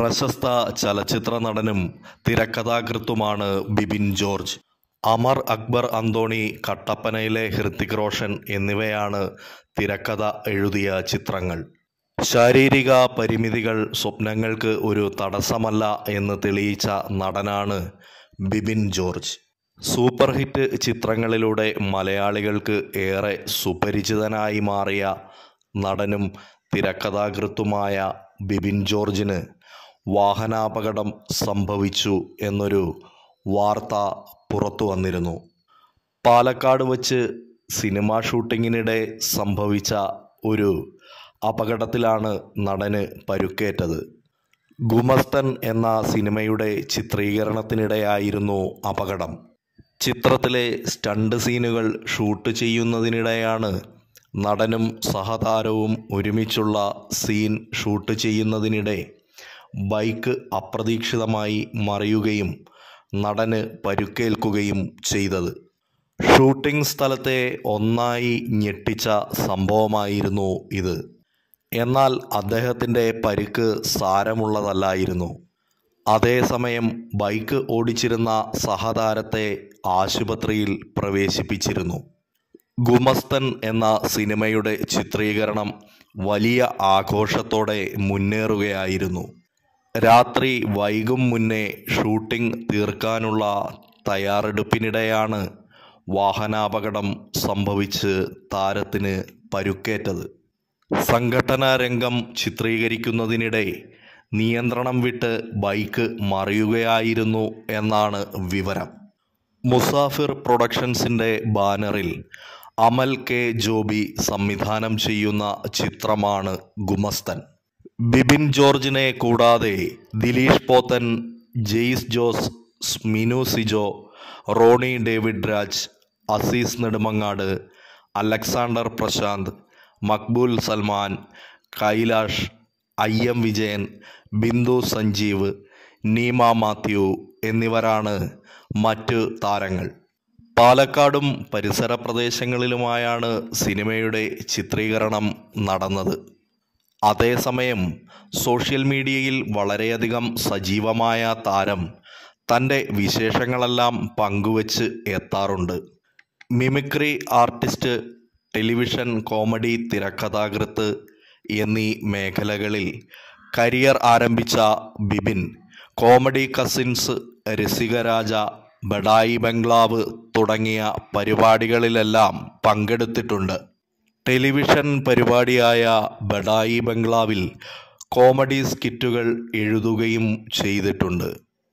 പ്രശസ്ത ചലച്ചിത്ര നടനും തിരക്കഥാകൃത്തുമാണ് ബിബിൻ ജോർജ് അമർ അക്ബർ അന്തോണി കട്ടപ്പനയിലെ ഹൃത്തിക് റോഷൻ എന്നിവയാണ് തിരക്കഥ എഴുതിയ ചിത്രങ്ങൾ ശാരീരിക പരിമിതികൾ സ്വപ്നങ്ങൾക്ക് ഒരു തടസ്സമല്ല എന്ന് തെളിയിച്ച നടനാണ് ബിബിൻ ജോർജ് സൂപ്പർ ഹിറ്റ് ചിത്രങ്ങളിലൂടെ മലയാളികൾക്ക് ഏറെ സുപരിചിതനായി മാറിയ നടനും തിരക്കഥാകൃത്തുമായ ബിബിൻ ജോർജിന് വാഹനാപകടം സംഭവിച്ചു എന്നൊരു വാർത്ത പുറത്തു വന്നിരുന്നു പാലക്കാട് വച്ച് സിനിമാ ഷൂട്ടിങ്ങിനിടെ സംഭവിച്ച ഒരു അപകടത്തിലാണ് നടന് പരുക്കേറ്റത് ഗുമസ്തൻ എന്ന സിനിമയുടെ ചിത്രീകരണത്തിനിടെയായിരുന്നു അപകടം ചിത്രത്തിലെ സ്റ്റണ്ട് സീനുകൾ ഷൂട്ട് ചെയ്യുന്നതിനിടെയാണ് നടനും സഹതാരവും ഒരുമിച്ചുള്ള സീൻ ഷൂട്ട് ചെയ്യുന്നതിനിടെ ബൈക്ക് അപ്രതീക്ഷിതമായി മറിയുകയും നടന് പരുക്കേൽക്കുകയും ചെയ്തത് ഷൂട്ടിംഗ് സ്ഥലത്തെ ഒന്നായി ഞെട്ടിച്ച സംഭവമായിരുന്നു ഇത് എന്നാൽ അദ്ദേഹത്തിൻ്റെ പരിക്ക് സാരമുള്ളതല്ലായിരുന്നു അതേസമയം ബൈക്ക് ഓടിച്ചിരുന്ന സഹതാരത്തെ ആശുപത്രിയിൽ പ്രവേശിപ്പിച്ചിരുന്നു ഗുമസ്തൻ എന്ന സിനിമയുടെ ചിത്രീകരണം വലിയ ആഘോഷത്തോടെ മുന്നേറുകയായിരുന്നു രാത്രി വൈകും മുന്നേ ഷൂട്ടിംഗ് തീർക്കാനുള്ള തയ്യാറെടുപ്പിനിടെയാണ് വാഹനാപകടം സംഭവിച്ച് താരത്തിന് പരുക്കേറ്റത് സംഘടനാ രംഗം ചിത്രീകരിക്കുന്നതിനിടെ നിയന്ത്രണം വിട്ട് ബൈക്ക് മറിയുകയായിരുന്നു എന്നാണ് വിവരം മുസാഫിർ പ്രൊഡക്ഷൻസിൻ്റെ ബാനറിൽ അമൽ കെ ജോബി സംവിധാനം ചെയ്യുന്ന ചിത്രമാണ് ഗുമസ്തൻ ബിബിൻ ജോർജിനെ കൂടാതെ ദിലീഷ് പോത്തൻ ജെയ്സ് ജോസ് മിനു സിജോ റോണി ഡേവിഡ് രാജ് അസീസ് നെടുമങ്ങാട് അലക്സാണ്ടർ പ്രശാന്ത് മക്ബൂൽ സൽമാൻ കൈലാഷ് ഐ എം വിജയൻ ബിന്ദു സഞ്ജീവ് നീമ മാത്യു എന്നിവരാണ് മറ്റ് താരങ്ങൾ പാലക്കാടും പരിസര പ്രദേശങ്ങളിലുമായാണ് സിനിമയുടെ ചിത്രീകരണം നടന്നത് അതേസമയം സോഷ്യൽ മീഡിയയിൽ വളരെയധികം സജീവമായ താരം തൻ്റെ വിശേഷങ്ങളെല്ലാം പങ്കുവച്ച് എത്താറുണ്ട് മിമിക്രി ആർട്ടിസ്റ്റ് ടെലിവിഷൻ കോമഡി തിരക്കഥാകൃത്ത് എന്നീ മേഖലകളിൽ കരിയർ ആരംഭിച്ച ബിബിൻ കോമഡി കസിൻസ് രസികരാജ ബഡായി ബംഗ്ലാവ് തുടങ്ങിയ പരിപാടികളിലെല്ലാം പങ്കെടുത്തിട്ടുണ്ട് ടെലിവിഷൻ പരിപാടിയായ ബഡായി ബംഗ്ലാവിൽ കോമഡി സ്കിറ്റുകൾ എഴുതുകയും ചെയ്തിട്ടുണ്ട്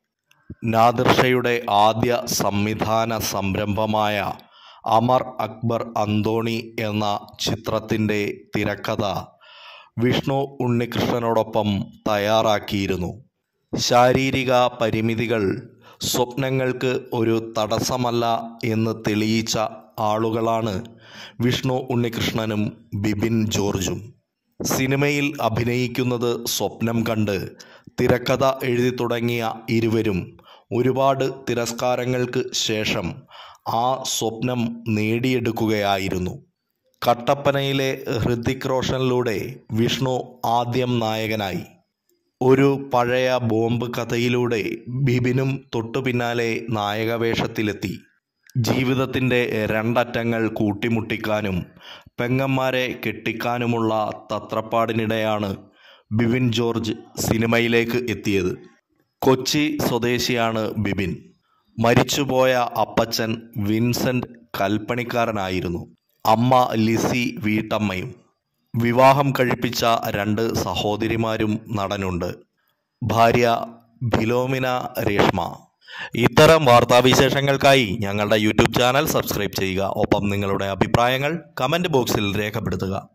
നാദിർഷയുടെ ആദ്യ സംവിധാന സംരംഭമായ അമർ അക്ബർ അന്തോണി എന്ന ചിത്രത്തിൻ്റെ തിരക്കഥ വിഷ്ണു ഉണ്ണികൃഷ്ണനോടൊപ്പം തയ്യാറാക്കിയിരുന്നു ശാരീരിക പരിമിതികൾ സ്വപ്നങ്ങൾക്ക് ഒരു തടസ്സമല്ല എന്ന് തെളിയിച്ച ആളുകളാണ് വിഷ്ണു ഉണ്ണികൃഷ്ണനും ബിബിൻ ജോർജും സിനിമയിൽ അഭിനയിക്കുന്നത് സ്വപ്നം കണ്ട് തിരക്കഥ എഴുതി തുടങ്ങിയ ഇരുവരും ഒരുപാട് തിരസ്കാരങ്ങൾക്ക് ശേഷം ആ സ്വപ്നം നേടിയെടുക്കുകയായിരുന്നു കട്ടപ്പനയിലെ ഹൃതിക് റോഷനിലൂടെ വിഷ്ണു ആദ്യം നായകനായി ഒരു പഴയ ബോംബ് കഥയിലൂടെ ബിബിനും തൊട്ടു പിന്നാലെ നായകവേഷത്തിലെത്തി ജീവിതത്തിൻ്റെ രണ്ടറ്റങ്ങൾ കൂട്ടിമുട്ടിക്കാനും പെങ്ങന്മാരെ കെട്ടിക്കാനുമുള്ള തത്രപ്പാടിനിടെയാണ് ബിബിൻ ജോർജ് സിനിമയിലേക്ക് എത്തിയത് കൊച്ചി സ്വദേശിയാണ് ബിബിൻ മരിച്ചുപോയ അപ്പച്ചൻ വിൻസെൻ്റ് കൽപ്പണിക്കാരനായിരുന്നു അമ്മ ലിസി വീട്ടമ്മയും വിവാഹം കഴിപ്പിച്ച രണ്ട് സഹോദരിമാരും നടനുണ്ട് ഭാര്യ ബിലോമിന രേഷ്മ ഇത്തരം വാർത്താവിശേഷങ്ങൾക്കായി ഞങ്ങളുടെ യൂട്യൂബ് ചാനൽ സബ്സ്ക്രൈബ് ചെയ്യുക ഒപ്പം നിങ്ങളുടെ അഭിപ്രായങ്ങൾ കമൻറ്റ് ബോക്സിൽ രേഖപ്പെടുത്തുക